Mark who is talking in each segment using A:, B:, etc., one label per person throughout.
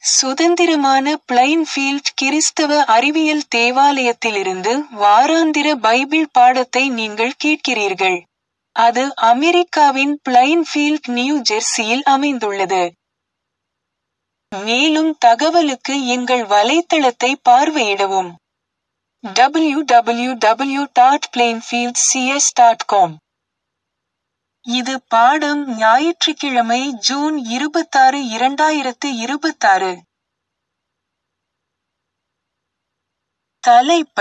A: சுதந்திரமான பிளைன்ஃபீல்ட் கிறிஸ்தவ அறிவியல் தேவாலயத்திலிருந்து வாராந்திர பைபிள் பாடத்தை நீங்கள் கேட்கிறீர்கள். அது அமெரிக்காவின் பிளைன்ஃபீல்ட் நியூ ஜெர்சியில் அமைந்துள்ளது. மேலும் தகவலுக்கு எங்கள் வலைத்தளத்தை பார்வையிடவும். www.plainfieldcs.com இது பாடம் ஞாயிற்றுக்கிழமை ஜூன் இருபத்தாறு இரண்டாயிரத்து இருபத்தாறு. தலைப்ப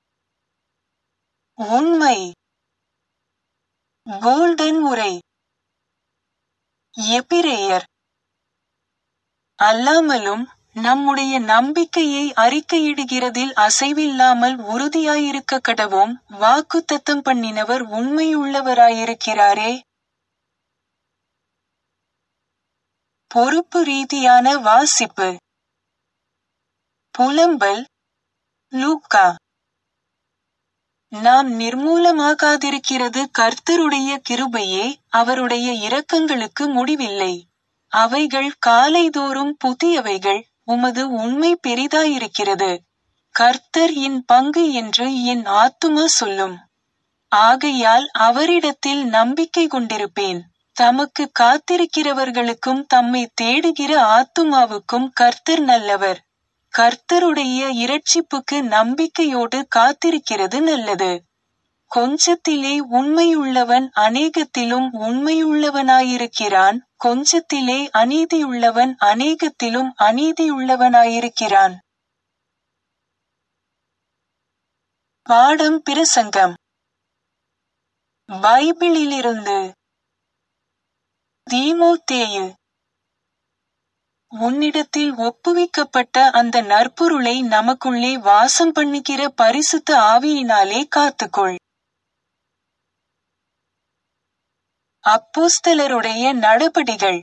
A: உண்மை கோல்டன் உரை எபிரேயர் அல்லாமலும் நம்முடைய நம்பிக்கையை அறிக்கையிடுகிறதில் அசைவில்லாமல் உறுதியாயிருக்க கடவோம் வாக்குத்தத்தம் பண்ணினவர் உண்மையுள்ளவராயிருக்கிறாரே பொறுப்பு ரீதியான வாசிப்பு புலம்பல் லூக்கா நாம் நிர்மூலமாகாதிருக்கிறது கர்த்தருடைய கிருபையே அவருடைய இரக்கங்களுக்கு முடிவில்லை அவைகள் காலைதோறும் புதியவைகள் உமது உண்மை பெரிதாயிருக்கிறது கர்த்தர் என் பங்கு என்று என் ஆத்துமா சொல்லும் ஆகையால் அவரிடத்தில் நம்பிக்கை கொண்டிருப்பேன் தமக்கு காத்திருக்கிறவர்களுக்கும் தம்மை தேடுகிற ஆத்துமாவுக்கும் கர்த்தர் நல்லவர் கர்த்தருடைய இரட்சிப்புக்கு நம்பிக்கையோடு காத்திருக்கிறது நல்லது கொஞ்சத்திலே உண்மையுள்ளவன் அநேகத்திலும் உண்மையுள்ளவனாயிருக்கிறான் கொஞ்சத்திலே அநீதியுள்ளவன் அநேகத்திலும் அநீதியுள்ளவனாயிருக்கிறான் பாடம் பிரசங்கம் பைபிளிலிருந்து தீமோத்தேயு உன்னிடத்தில் ஒப்புவிக்கப்பட்ட அந்த நற்பொருளை நமக்குள்ளே வாசம் பண்ணுகிற பரிசுத்த ஆவியினாலே காத்துக்கொள் அப்போஸ்தலருடைய நடபடிகள்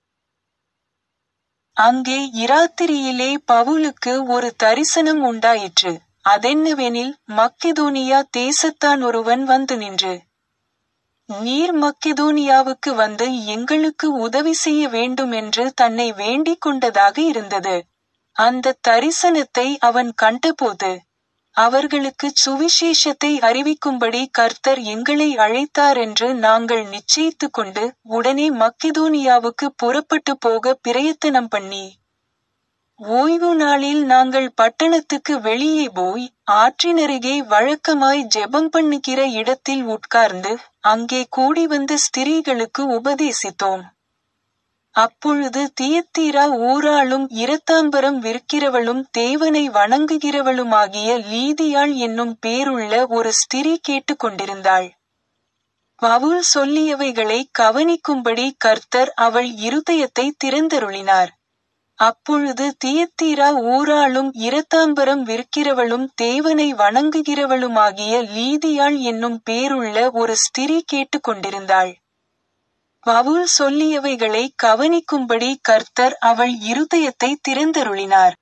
A: அங்கே இராத்திரியிலே பவுலுக்கு ஒரு தரிசனம் உண்டாயிற்று அதென்னவெனில் மக்கெதோனியா தேசத்தான் ஒருவன் வந்து நின்று நீர் மக்கெதோனியாவுக்கு வந்து எங்களுக்கு உதவி செய்ய வேண்டும் என்று தன்னை வேண்டிக் கொண்டதாக இருந்தது அந்த தரிசனத்தை அவன் கண்டபோது அவர்களுக்கு சுவிசேஷத்தை அறிவிக்கும்படி கர்த்தர் எங்களை அழைத்தார் என்று நாங்கள் நிச்சயித்து கொண்டு உடனே மக்கெதோனியாவுக்கு புறப்பட்டு போக பிரயத்தனம் பண்ணி ஓய்வு நாளில் நாங்கள் பட்டணத்துக்கு வெளியே போய் ஆற்றினருகே வழக்கமாய் ஜெபம் பண்ணுகிற இடத்தில் உட்கார்ந்து அங்கே கூடி வந்த ஸ்திரீகளுக்கு உபதேசித்தோம் அப்பொழுது தியத்தீரா ஊராளும் இரத்தாம்பரம் விற்கிறவளும் தேவனை வணங்குகிறவளுமாகிய லீதியாள் என்னும் பேருள்ள ஒரு ஸ்திரீ கேட்டுக்கொண்டிருந்தாள் பவுல் சொல்லியவைகளை கவனிக்கும்படி கர்த்தர் அவள் இருதயத்தை திறந்தருளினார் அப்பொழுது தியத்தீரா ஊராளும் இரத்தாம்பரம் விற்கிறவளும் தேவனை வணங்குகிறவளுமாகிய லீதியாள் என்னும் பேருள்ள ஒரு ஸ்திரீ கேட்டுக்கொண்டிருந்தாள் பவுல் சொல்லியவைகளை கவனிக்கும்படி கர்த்தர் அவள் இருதயத்தை திறந்தருளினார்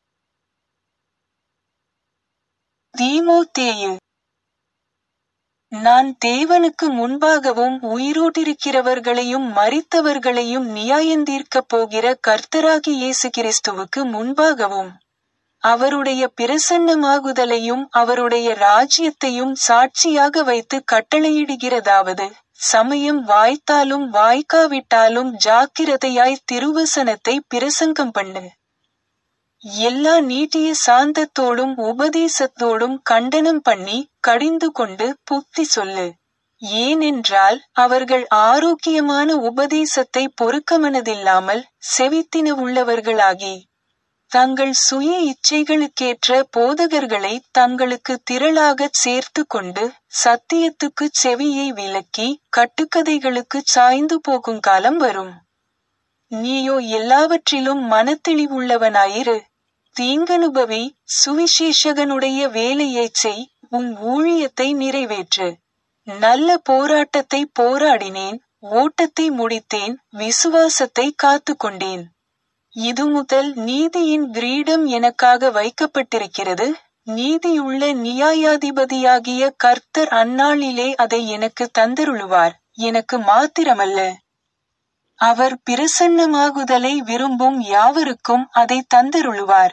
A: தீமோத்தேயு நான் தேவனுக்கு முன்பாகவும் உயிரோட்டிருக்கிறவர்களையும் மரித்தவர்களையும் நியாயந்தீர்க்கப் போகிற கர்த்தராகி இயேசு கிறிஸ்துவுக்கு முன்பாகவும் அவருடைய பிரசன்னமாகுதலையும் அவருடைய ராஜ்யத்தையும் சாட்சியாக வைத்து கட்டளையிடுகிறதாவது சமயம் வாய்த்தாலும் வாய்க்காவிட்டாலும் ஜாக்கிரதையாய் திருவசனத்தை பிரசங்கம் பண்ணு எல்லா நீட்டிய சாந்தத்தோடும் உபதேசத்தோடும் கண்டனம் பண்ணி கடிந்து கொண்டு புத்தி சொல்லு ஏனென்றால் அவர்கள் ஆரோக்கியமான உபதேசத்தை பொறுக்கமனதில்லாமல் செவித்தின உள்ளவர்களாகி தங்கள் சுய இச்சைகளுக்கேற்ற போதகர்களை தங்களுக்கு திரளாகச் சேர்த்து கொண்டு சத்தியத்துக்குச் செவியை விலக்கி கட்டுக்கதைகளுக்குச் சாய்ந்து போகும் காலம் வரும் நீயோ எல்லாவற்றிலும் மனத்தெளிவுள்ளவனாயிரு தீங்கனுபவி சுவிசேஷகனுடைய வேலையைச் செய் உன் ஊழியத்தை நிறைவேற்று நல்ல போராட்டத்தை போராடினேன் ஓட்டத்தை முடித்தேன் விசுவாசத்தை காத்து கொண்டேன் இது முதல் நீதியின் கிரீடம் எனக்காக வைக்கப்பட்டிருக்கிறது நீதியுள்ள நியாயாதிபதியாகிய கர்த்தர் அந்நாளிலே அதை எனக்கு தந்தருளுவார் எனக்கு மாத்திரமல்ல அவர் பிரசன்னமாகுதலை விரும்பும் யாவருக்கும் அதை தந்தருளுவார்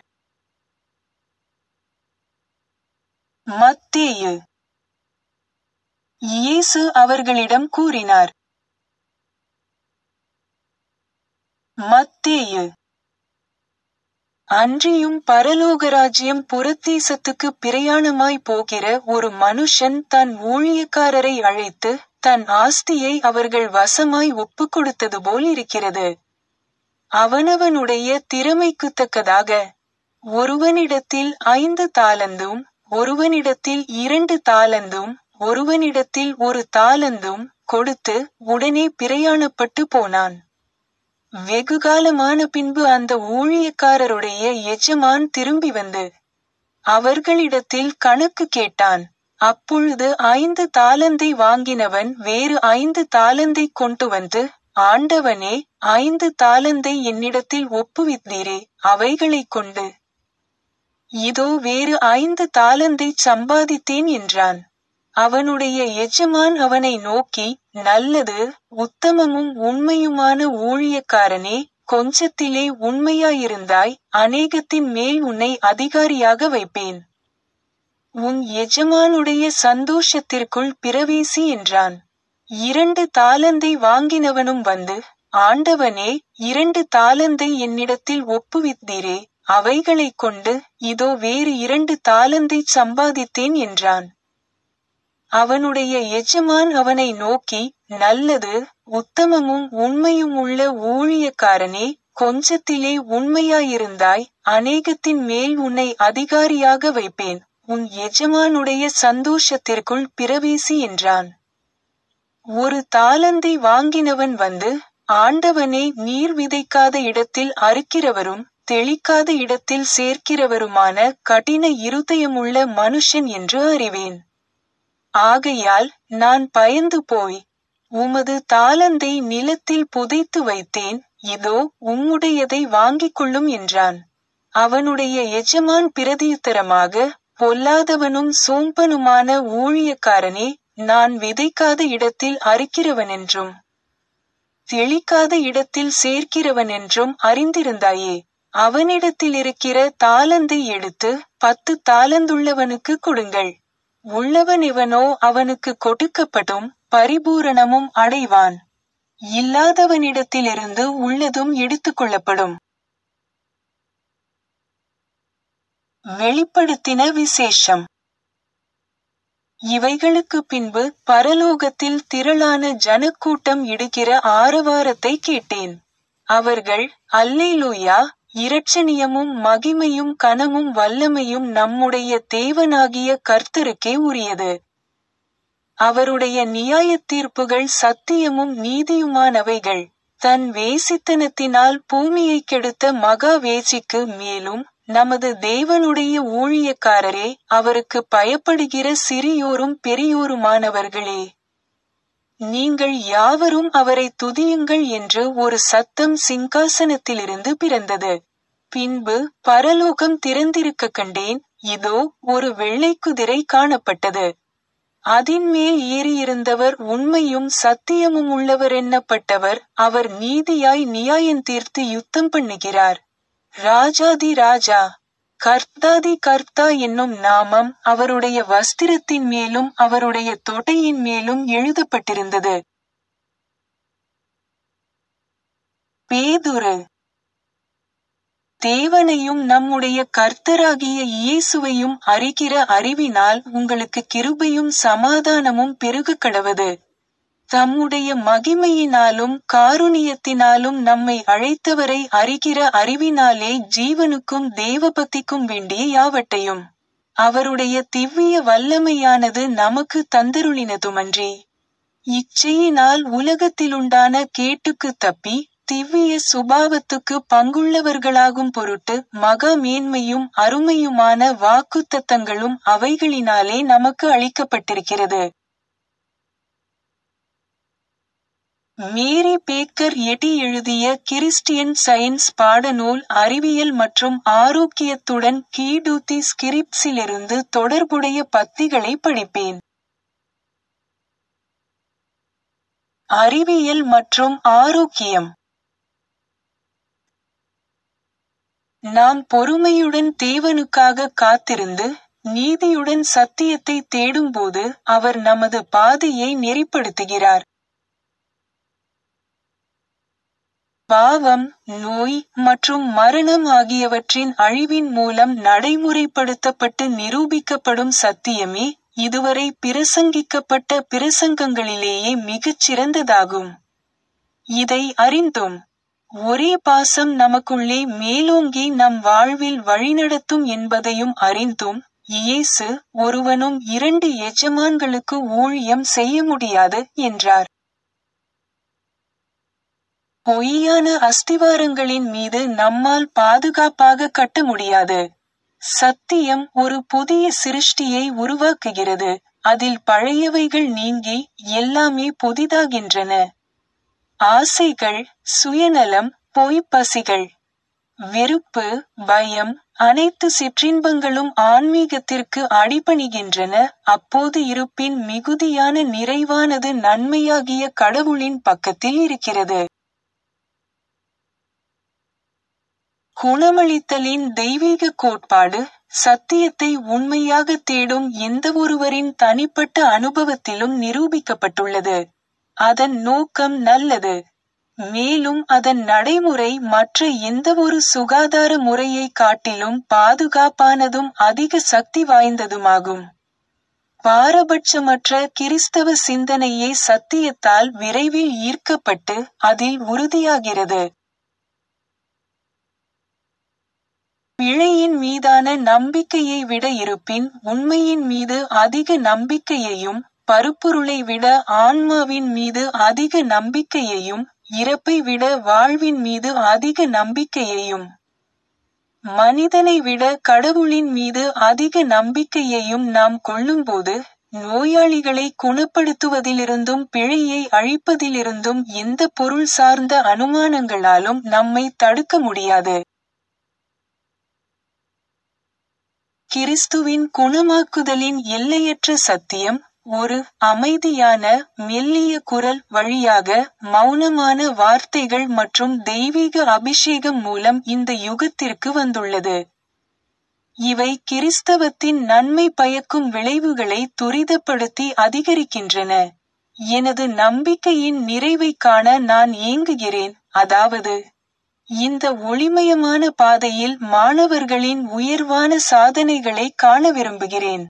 A: மத்தேயு இயேசு அவர்களிடம் கூறினார் மத்தேயு அன்றியும் பரலோகராஜ்யம் புறத்தேசத்துக்கு பிரயாணமாய் போகிற ஒரு மனுஷன் தன் ஊழியக்காரரை அழைத்து தன் ஆஸ்தியை அவர்கள் வசமாய் ஒப்புக் கொடுத்தது போல் இருக்கிறது அவனவனுடைய திறமைக்குத் தக்கதாக ஒருவனிடத்தில் ஐந்து தாலந்தும் ஒருவனிடத்தில் இரண்டு தாலந்தும் ஒருவனிடத்தில் ஒரு தாலந்தும் கொடுத்து உடனே பிரயாணப்பட்டு போனான் வெகுகாலமான பின்பு அந்த ஊழியக்காரருடைய எஜமான் திரும்பி வந்து அவர்களிடத்தில் கணக்கு கேட்டான் அப்பொழுது ஐந்து தாலந்தை வாங்கினவன் வேறு ஐந்து தாலந்தை கொண்டு வந்து ஆண்டவனே ஐந்து தாலந்தை என்னிடத்தில் ஒப்புவித்தீரே அவைகளைக் கொண்டு இதோ வேறு ஐந்து தாலந்தை சம்பாதித்தேன் என்றான் அவனுடைய எஜமான் அவனை நோக்கி நல்லது உத்தமமும் உண்மையுமான ஊழியக்காரனே கொஞ்சத்திலே உண்மையாயிருந்தாய் அநேகத்தின் மேல் உன்னை அதிகாரியாக வைப்பேன் உன் எஜமானுடைய சந்தோஷத்திற்குள் பிரவேசி என்றான் இரண்டு தாலந்தை வாங்கினவனும் வந்து ஆண்டவனே இரண்டு தாலந்தை என்னிடத்தில் ஒப்புவித்தீரே அவைகளைக் கொண்டு இதோ வேறு இரண்டு தாலந்தை சம்பாதித்தேன் என்றான் அவனுடைய எஜமான் அவனை நோக்கி நல்லது உத்தமமும் உண்மையும் உள்ள ஊழியக்காரனே கொஞ்சத்திலே உண்மையாயிருந்தாய் அநேகத்தின் மேல் உன்னை அதிகாரியாக வைப்பேன் உன் எஜமானுடைய சந்தோஷத்திற்குள் பிரவேசி என்றான் ஒரு தாளந்தை வாங்கினவன் வந்து ஆண்டவனே நீர் விதைக்காத இடத்தில் அறுக்கிறவரும் தெளிக்காத இடத்தில் சேர்க்கிறவருமான கடின இருதயமுள்ள மனுஷன் என்று அறிவேன் ஆகையால் நான் பயந்து போய் உமது தாளந்தை நிலத்தில் புதைத்து வைத்தேன் இதோ உம்முடையதை வாங்கிக் கொள்ளும் என்றான் அவனுடைய எஜமான் பிரதியுத்தரமாக பொல்லாதவனும் சோம்பனுமான ஊழியக்காரனே நான் விதைக்காத இடத்தில் அறுக்கிறவனென்றும் தெளிக்காத இடத்தில் சேர்க்கிறவனென்றும் அறிந்திருந்தாயே அவனிடத்தில் இருக்கிற தாளந்தை எடுத்து பத்து தாளந்துள்ளவனுக்கு கொடுங்கள் உள்ளவன் இவனோ அவனுக்கு கொடுக்கப்படும் பரிபூரணமும் அடைவான் இல்லாதவனிடத்திலிருந்து உள்ளதும் எடுத்துக்கொள்ளப்படும் வெளிப்படுத்தின விசேஷம் இவைகளுக்கு பின்பு பரலோகத்தில் திரளான ஜனக்கூட்டம் இடுகிற ஆரவாரத்தை கேட்டேன் அவர்கள் அல்லேலூயா இரட்சணியமும் மகிமையும் கனமும் வல்லமையும் நம்முடைய தேவனாகிய கர்த்தருக்கே உரியது அவருடைய நியாயத் தீர்ப்புகள் சத்தியமும் நீதியுமானவைகள் தன் வேசித்தனத்தினால் பூமியை கெடுத்த மகா வேசிக்கு மேலும் நமது தேவனுடைய ஊழியக்காரரே அவருக்கு பயப்படுகிற சிறியோரும் பெரியோருமானவர்களே நீங்கள் யாவரும் அவரை துதியுங்கள் என்று ஒரு சத்தம் சிங்காசனத்திலிருந்து பிறந்தது பின்பு பரலோகம் திறந்திருக்க கண்டேன் இதோ ஒரு வெள்ளை குதிரை காணப்பட்டது அதின் மேல் ஏறியிருந்தவர் உண்மையும் சத்தியமும் உள்ளவர் எண்ணப்பட்டவர் அவர் நீதியாய் நியாயம் தீர்த்து யுத்தம் பண்ணுகிறார் ராஜாதி ராஜா கர்த்தாதி கர்த்தா என்னும் நாமம் அவருடைய வஸ்திரத்தின் மேலும் அவருடைய தொடையின் மேலும் எழுதப்பட்டிருந்தது பேதுரு தேவனையும் நம்முடைய கர்த்தராகிய இயேசுவையும் அறிகிற அறிவினால் உங்களுக்கு கிருபையும் சமாதானமும் பெருக கடவது தம்முடைய மகிமையினாலும் காருணியத்தினாலும் நம்மை அழைத்தவரை அறிகிற அறிவினாலே ஜீவனுக்கும் தேவபக்திக்கும் வேண்டிய யாவட்டையும் அவருடைய திவ்ய வல்லமையானது நமக்கு தந்தருளினதுமன்றி இச்செயினால் உலகத்திலுண்டான கேட்டுக்கு தப்பி திவ்ய சுபாவத்துக்கு பங்குள்ளவர்களாகும் பொருட்டு மகா மேன்மையும் அருமையுமான வாக்குத்தத்தங்களும் அவைகளினாலே நமக்கு அளிக்கப்பட்டிருக்கிறது மேரி பேக்கர் எடி எழுதிய கிறிஸ்டியன் சயின்ஸ் பாடநூல் அறிவியல் மற்றும் ஆரோக்கியத்துடன் கீடூத்தி ஸ்கிரிப்ஸிலிருந்து தொடர்புடைய பத்திகளை படிப்பேன் அறிவியல் மற்றும் ஆரோக்கியம் நாம் பொறுமையுடன் தேவனுக்காக காத்திருந்து நீதியுடன் சத்தியத்தை தேடும்போது அவர் நமது பாதையை நெறிப்படுத்துகிறார் பாவம் நோய் மற்றும் மரணம் ஆகியவற்றின் அழிவின் மூலம் நடைமுறைப்படுத்தப்பட்டு நிரூபிக்கப்படும் சத்தியமே இதுவரை பிரசங்கிக்கப்பட்ட பிரசங்கங்களிலேயே மிகச் சிறந்ததாகும் இதை அறிந்தும் ஒரே பாசம் நமக்குள்ளே மேலோங்கி நம் வாழ்வில் வழிநடத்தும் என்பதையும் அறிந்தும் இயேசு ஒருவனும் இரண்டு எஜமான்களுக்கு ஊழியம் செய்ய முடியாது என்றார் பொய்யான அஸ்திவாரங்களின் மீது நம்மால் பாதுகாப்பாக கட்ட முடியாது சத்தியம் ஒரு புதிய சிருஷ்டியை உருவாக்குகிறது அதில் பழையவைகள் நீங்கி எல்லாமே புதிதாகின்றன ஆசைகள் சுயநலம் பொய்ப்பசிகள் வெறுப்பு பயம் அனைத்து சிற்றின்பங்களும் ஆன்மீகத்திற்கு அடிபணிகின்றன அப்போது இருப்பின் மிகுதியான நிறைவானது நன்மையாகிய கடவுளின் பக்கத்தில் இருக்கிறது குணமளித்தலின் தெய்வீக கோட்பாடு சத்தியத்தை உண்மையாக தேடும் எந்தவொருவரின் தனிப்பட்ட அனுபவத்திலும் நிரூபிக்கப்பட்டுள்ளது அதன் நோக்கம் நல்லது மேலும் அதன் நடைமுறை மற்ற எந்தவொரு சுகாதார முறையை காட்டிலும் பாதுகாப்பானதும் அதிக சக்தி வாய்ந்ததுமாகும் பாரபட்சமற்ற கிறிஸ்தவ சிந்தனையே சத்தியத்தால் விரைவில் ஈர்க்கப்பட்டு அதில் உறுதியாகிறது பிழையின் மீதான நம்பிக்கையை விட இருப்பின் உண்மையின் மீது அதிக நம்பிக்கையையும் பருப்பொருளை விட ஆன்மாவின் மீது அதிக நம்பிக்கையையும் இறப்பை விட வாழ்வின் மீது அதிக நம்பிக்கையையும் மனிதனை விட கடவுளின் மீது அதிக நம்பிக்கையையும் நாம் கொள்ளும்போது நோயாளிகளை குணப்படுத்துவதிலிருந்தும் பிழையை அழிப்பதிலிருந்தும் எந்த பொருள் சார்ந்த அனுமானங்களாலும் நம்மை தடுக்க முடியாது கிறிஸ்துவின் குணமாக்குதலின் எல்லையற்ற சத்தியம் ஒரு அமைதியான மெல்லிய குரல் வழியாக மௌனமான வார்த்தைகள் மற்றும் தெய்வீக அபிஷேகம் மூலம் இந்த யுகத்திற்கு வந்துள்ளது இவை கிறிஸ்தவத்தின் நன்மை பயக்கும் விளைவுகளை துரிதப்படுத்தி அதிகரிக்கின்றன எனது நம்பிக்கையின் நிறைவை காண நான் ஏங்குகிறேன் அதாவது இந்த ஒளிமயமான பாதையில் மாணவர்களின் உயர்வான சாதனைகளை காண விரும்புகிறேன்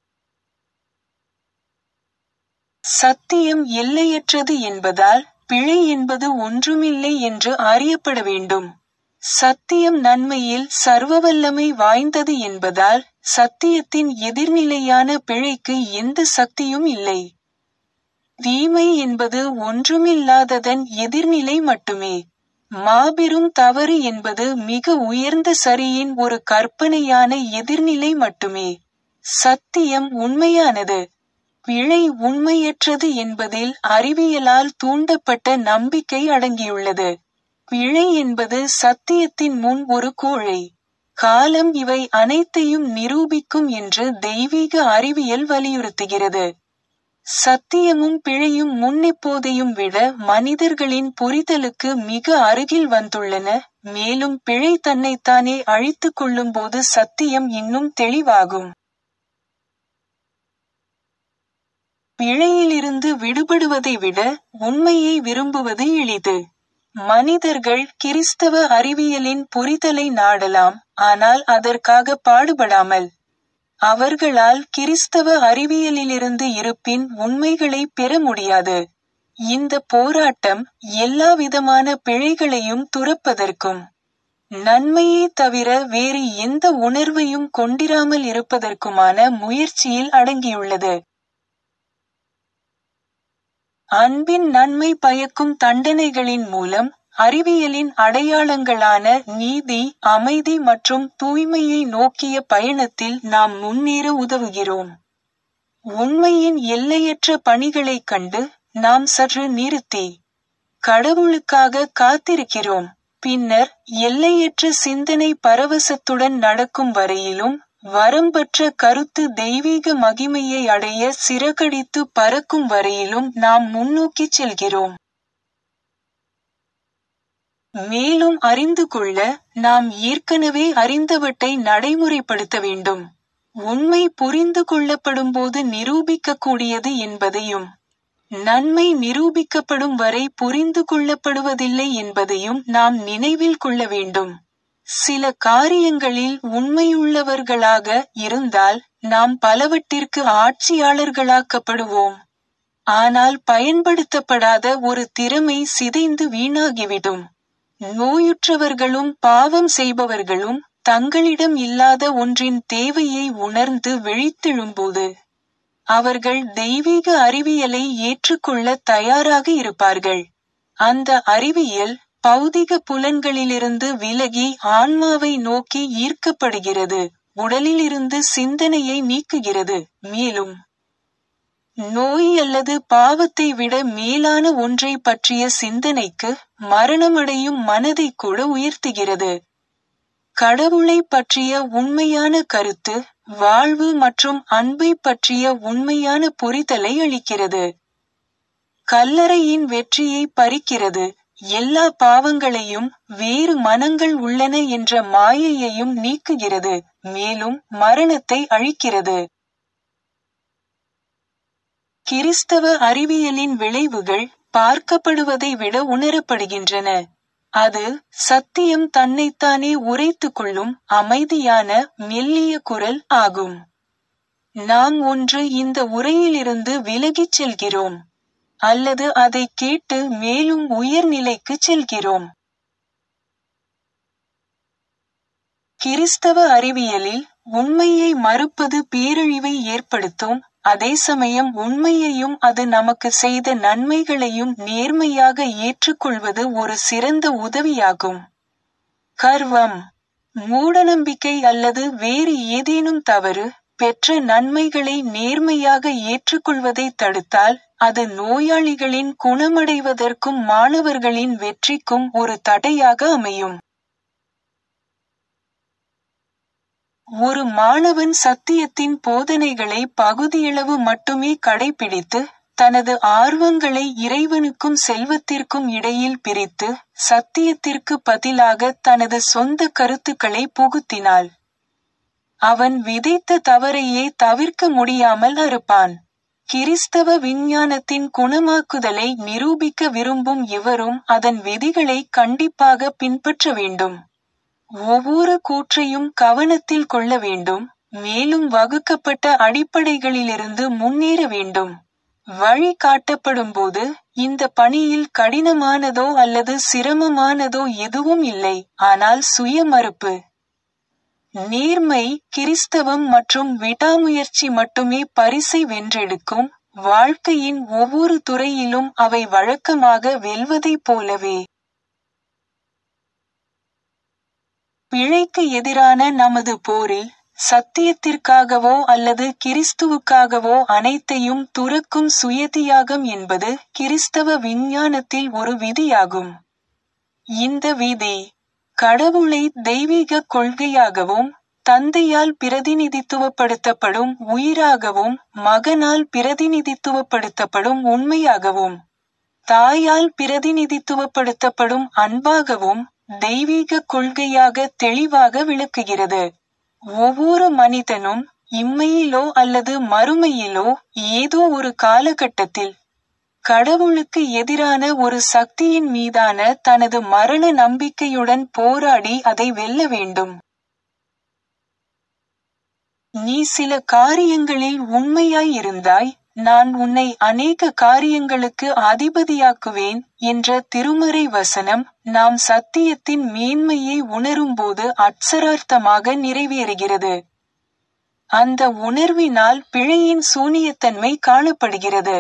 A: சத்தியம் எல்லையற்றது என்பதால் பிழை என்பது ஒன்றுமில்லை என்று அறியப்பட வேண்டும் சத்தியம் நன்மையில் சர்வவல்லமை வாய்ந்தது என்பதால் சத்தியத்தின் எதிர்நிலையான பிழைக்கு எந்த சக்தியும் இல்லை தீமை என்பது ஒன்றுமில்லாததன் எதிர்நிலை மட்டுமே மாபெரும் தவறு என்பது மிக உயர்ந்த சரியின் ஒரு கற்பனையான எதிர்நிலை மட்டுமே சத்தியம் உண்மையானது பிழை உண்மையற்றது என்பதில் அறிவியலால் தூண்டப்பட்ட நம்பிக்கை அடங்கியுள்ளது பிழை என்பது சத்தியத்தின் முன் ஒரு கோழை காலம் இவை அனைத்தையும் நிரூபிக்கும் என்று தெய்வீக அறிவியல் வலியுறுத்துகிறது சத்தியமும் பிழையும் முன்னெப்போதையும் விட மனிதர்களின் புரிதலுக்கு மிக அருகில் வந்துள்ளன மேலும் பிழை தன்னைத்தானே அழித்துக் கொள்ளும்போது சத்தியம் இன்னும் தெளிவாகும் பிழையிலிருந்து விடுபடுவதை விட உண்மையை விரும்புவது எளிது மனிதர்கள் கிறிஸ்தவ அறிவியலின் புரிதலை நாடலாம் ஆனால் அதற்காக பாடுபடாமல் அவர்களால் கிறிஸ்தவ அறிவியலிலிருந்து இருப்பின் உண்மைகளை பெற முடியாது இந்த போராட்டம் எல்லாவிதமான பிழைகளையும் துறப்பதற்கும் நன்மையே தவிர வேறு எந்த உணர்வையும் கொண்டிராமல் இருப்பதற்குமான முயற்சியில் அடங்கியுள்ளது அன்பின் நன்மை பயக்கும் தண்டனைகளின் மூலம் அறிவியலின் அடையாளங்களான நீதி அமைதி மற்றும் தூய்மையை நோக்கிய பயணத்தில் நாம் முன்னேற உதவுகிறோம் உண்மையின் எல்லையற்ற பணிகளைக் கண்டு நாம் சற்று நிறுத்தி கடவுளுக்காக காத்திருக்கிறோம் பின்னர் எல்லையற்ற சிந்தனை பரவசத்துடன் நடக்கும் வரையிலும் வரம்பற்ற கருத்து தெய்வீக மகிமையை அடைய சிறகடித்து பறக்கும் வரையிலும் நாம் முன்னோக்கிச் செல்கிறோம் மேலும் அறிந்து கொள்ள நாம் ஏற்கனவே அறிந்தவற்றை நடைமுறைப்படுத்த வேண்டும் உண்மை புரிந்து கொள்ளப்படும்போது நிரூபிக்கக்கூடியது என்பதையும் நன்மை நிரூபிக்கப்படும் வரை புரிந்து கொள்ளப்படுவதில்லை என்பதையும் நாம் நினைவில் கொள்ள வேண்டும் சில காரியங்களில் உண்மையுள்ளவர்களாக இருந்தால் நாம் பலவற்றிற்கு ஆட்சியாளர்களாக்கப்படுவோம் ஆனால் பயன்படுத்தப்படாத ஒரு திறமை சிதைந்து வீணாகிவிடும் நோயுற்றவர்களும் பாவம் செய்பவர்களும் தங்களிடம் இல்லாத ஒன்றின் தேவையை உணர்ந்து விழித்தெழும்போது அவர்கள் தெய்வீக அறிவியலை ஏற்றுக்கொள்ள தயாராக இருப்பார்கள் அந்த அறிவியல் பௌதிக புலன்களிலிருந்து விலகி ஆன்மாவை நோக்கி ஈர்க்கப்படுகிறது உடலிலிருந்து சிந்தனையை நீக்குகிறது மேலும் நோய் அல்லது பாவத்தை விட மேலான ஒன்றை பற்றிய சிந்தனைக்கு மரணமடையும் மனதை கூட உயர்த்துகிறது கடவுளை பற்றிய உண்மையான கருத்து வாழ்வு மற்றும் அன்பை பற்றிய உண்மையான புரிதலை அளிக்கிறது கல்லறையின் வெற்றியை பறிக்கிறது எல்லா பாவங்களையும் வேறு மனங்கள் உள்ளன என்ற மாயையையும் நீக்குகிறது மேலும் மரணத்தை அழிக்கிறது கிறிஸ்தவ அறிவியலின் விளைவுகள் பார்க்கப்படுவதை விட உணரப்படுகின்றன அது சத்தியம் தன்னைத்தானே உரைத்துக் கொள்ளும் அமைதியான மெல்லிய குரல் ஆகும் நாம் ஒன்று இந்த உரையிலிருந்து விலகிச் செல்கிறோம் அல்லது அதை கேட்டு மேலும் உயர்நிலைக்கு செல்கிறோம் கிறிஸ்தவ அறிவியலில் உண்மையை மறுப்பது பேரழிவை ஏற்படுத்தும் அதே சமயம் உண்மையையும் அது நமக்கு செய்த நன்மைகளையும் நேர்மையாக ஏற்றுக்கொள்வது ஒரு சிறந்த உதவியாகும் கர்வம் மூடநம்பிக்கை அல்லது வேறு ஏதேனும் தவறு பெற்ற நன்மைகளை நேர்மையாக ஏற்றுக்கொள்வதை தடுத்தால் அது நோயாளிகளின் குணமடைவதற்கும் மாணவர்களின் வெற்றிக்கும் ஒரு தடையாக அமையும் ஒரு மாணவன் சத்தியத்தின் போதனைகளை பகுதியளவு மட்டுமே கடைபிடித்து தனது ஆர்வங்களை இறைவனுக்கும் செல்வத்திற்கும் இடையில் பிரித்து சத்தியத்திற்கு பதிலாக தனது சொந்த கருத்துக்களை புகுத்தினாள் அவன் விதைத்த தவறையே தவிர்க்க முடியாமல் அறுப்பான் கிறிஸ்தவ விஞ்ஞானத்தின் குணமாக்குதலை நிரூபிக்க விரும்பும் இவரும் அதன் விதிகளை கண்டிப்பாக பின்பற்ற வேண்டும் ஒவ்வொரு கூற்றையும் கவனத்தில் கொள்ள வேண்டும் மேலும் வகுக்கப்பட்ட அடிப்படைகளிலிருந்து முன்னேற வேண்டும் வழி காட்டப்படும்போது இந்த பணியில் கடினமானதோ அல்லது சிரமமானதோ எதுவும் இல்லை ஆனால் சுயமறுப்பு நேர்மை கிறிஸ்தவம் மற்றும் விடாமுயற்சி மட்டுமே பரிசை வென்றெடுக்கும் வாழ்க்கையின் ஒவ்வொரு துறையிலும் அவை வழக்கமாக வெல்வதைப் போலவே பிழைக்கு எதிரான நமது போரில் சத்தியத்திற்காகவோ அல்லது கிறிஸ்துவுக்காகவோ அனைத்தையும் துறக்கும் சுயதியாகம் என்பது கிறிஸ்தவ விஞ்ஞானத்தில் ஒரு விதியாகும் இந்த விதி கடவுளை தெய்வீக கொள்கையாகவும் தந்தையால் பிரதிநிதித்துவப்படுத்தப்படும் உயிராகவும் மகனால் பிரதிநிதித்துவப்படுத்தப்படும் உண்மையாகவும் தாயால் பிரதிநிதித்துவப்படுத்தப்படும் அன்பாகவும் தெய்வீக கொள்கையாக தெளிவாக விளக்குகிறது ஒவ்வொரு மனிதனும் இம்மையிலோ அல்லது மறுமையிலோ ஏதோ ஒரு காலகட்டத்தில் கடவுளுக்கு எதிரான ஒரு சக்தியின் மீதான தனது மரண நம்பிக்கையுடன் போராடி அதை வெல்ல வேண்டும் நீ சில காரியங்களில் உண்மையாய் இருந்தாய் நான் உன்னை அநேக காரியங்களுக்கு அதிபதியாக்குவேன் என்ற திருமறை வசனம் நாம் சத்தியத்தின் மேன்மையை உணரும்போது அட்சரார்த்தமாக நிறைவேறுகிறது அந்த உணர்வினால் பிழையின் சூனியத்தன்மை காணப்படுகிறது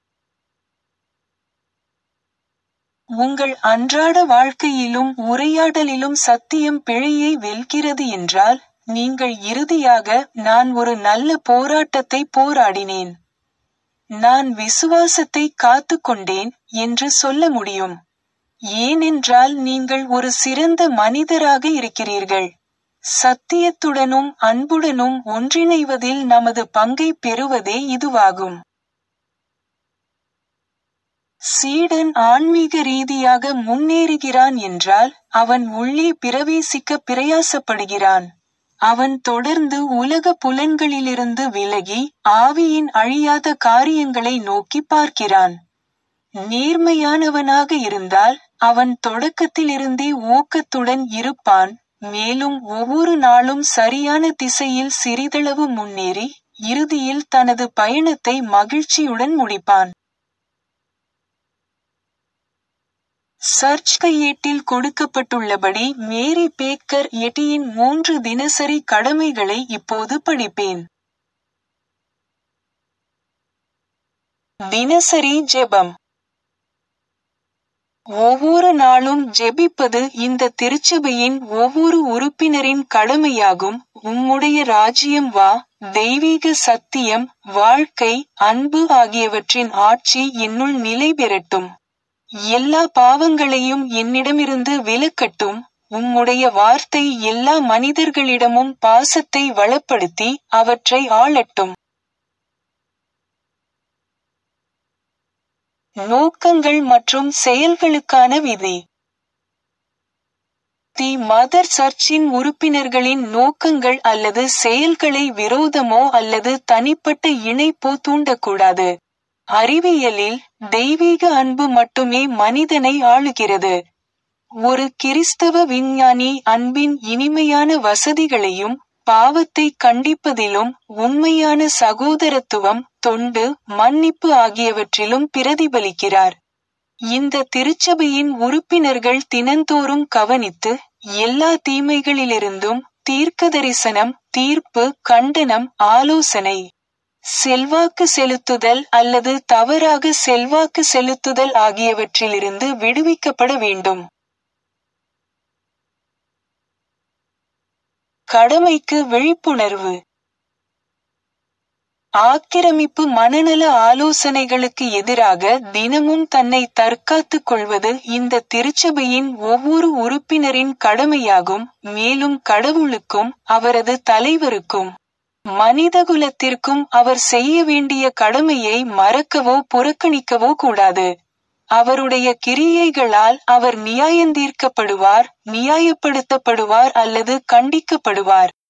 A: உங்கள் அன்றாட வாழ்க்கையிலும் உரையாடலிலும் சத்தியம் பிழையை வெல்கிறது என்றால் நீங்கள் இறுதியாக நான் ஒரு நல்ல போராட்டத்தை போராடினேன் நான் விசுவாசத்தை காத்து கொண்டேன் என்று சொல்ல முடியும் ஏனென்றால் நீங்கள் ஒரு சிறந்த மனிதராக இருக்கிறீர்கள் சத்தியத்துடனும் அன்புடனும் ஒன்றிணைவதில் நமது பங்கை பெறுவதே இதுவாகும் சீடன் ஆன்மீக ரீதியாக முன்னேறுகிறான் என்றால் அவன் உள்ளே பிரவேசிக்க பிரயாசப்படுகிறான் அவன் தொடர்ந்து உலக புலன்களிலிருந்து விலகி ஆவியின் அழியாத காரியங்களை நோக்கி பார்க்கிறான் நேர்மையானவனாக இருந்தால் அவன் தொடக்கத்திலிருந்தே ஊக்கத்துடன் இருப்பான் மேலும் ஒவ்வொரு நாளும் சரியான திசையில் சிறிதளவு முன்னேறி இறுதியில் தனது பயணத்தை மகிழ்ச்சியுடன் முடிப்பான் சர்ச் கையேட்டில் கொடுக்கப்பட்டுள்ளபடி மேரி பேக்கர் எட்டியின் மூன்று தினசரி கடமைகளை இப்போது படிப்பேன் தினசரி ஜெபம் ஒவ்வொரு நாளும் ஜெபிப்பது இந்த திருச்சபையின் ஒவ்வொரு உறுப்பினரின் கடமையாகும் உம்முடைய ராஜ்யம் வா தெய்வீக சத்தியம் வாழ்க்கை அன்பு ஆகியவற்றின் ஆட்சி என்னுள் நிலை பெறட்டும் எல்லா பாவங்களையும் என்னிடமிருந்து விலக்கட்டும் உம்முடைய வார்த்தை எல்லா மனிதர்களிடமும் பாசத்தை வளப்படுத்தி அவற்றை ஆளட்டும் நோக்கங்கள் மற்றும் செயல்களுக்கான விதி தி மதர் சர்ச்சின் உறுப்பினர்களின் நோக்கங்கள் அல்லது செயல்களை விரோதமோ அல்லது தனிப்பட்ட இணைப்போ தூண்டக்கூடாது அறிவியலில் தெய்வீக அன்பு மட்டுமே மனிதனை ஆளுகிறது ஒரு கிறிஸ்தவ விஞ்ஞானி அன்பின் இனிமையான வசதிகளையும் பாவத்தை கண்டிப்பதிலும் உண்மையான சகோதரத்துவம் தொண்டு மன்னிப்பு ஆகியவற்றிலும் பிரதிபலிக்கிறார் இந்த திருச்சபையின் உறுப்பினர்கள் தினந்தோறும் கவனித்து எல்லா தீமைகளிலிருந்தும் தீர்க்கதரிசனம் தீர்ப்பு கண்டனம் ஆலோசனை செல்வாக்கு செலுத்துதல் அல்லது தவறாக செல்வாக்கு செலுத்துதல் ஆகியவற்றிலிருந்து விடுவிக்கப்பட வேண்டும் கடமைக்கு விழிப்புணர்வு ஆக்கிரமிப்பு மனநல ஆலோசனைகளுக்கு எதிராக தினமும் தன்னை தற்காத்துக் கொள்வது இந்த திருச்சபையின் ஒவ்வொரு உறுப்பினரின் கடமையாகும் மேலும் கடவுளுக்கும் அவரது தலைவருக்கும் மனிதகுலத்திற்கும் அவர் செய்ய வேண்டிய கடமையை மறக்கவோ புறக்கணிக்கவோ கூடாது அவருடைய கிரியைகளால் அவர் நியாயந்தீர்க்கப்படுவார் நியாயப்படுத்தப்படுவார் அல்லது கண்டிக்கப்படுவார்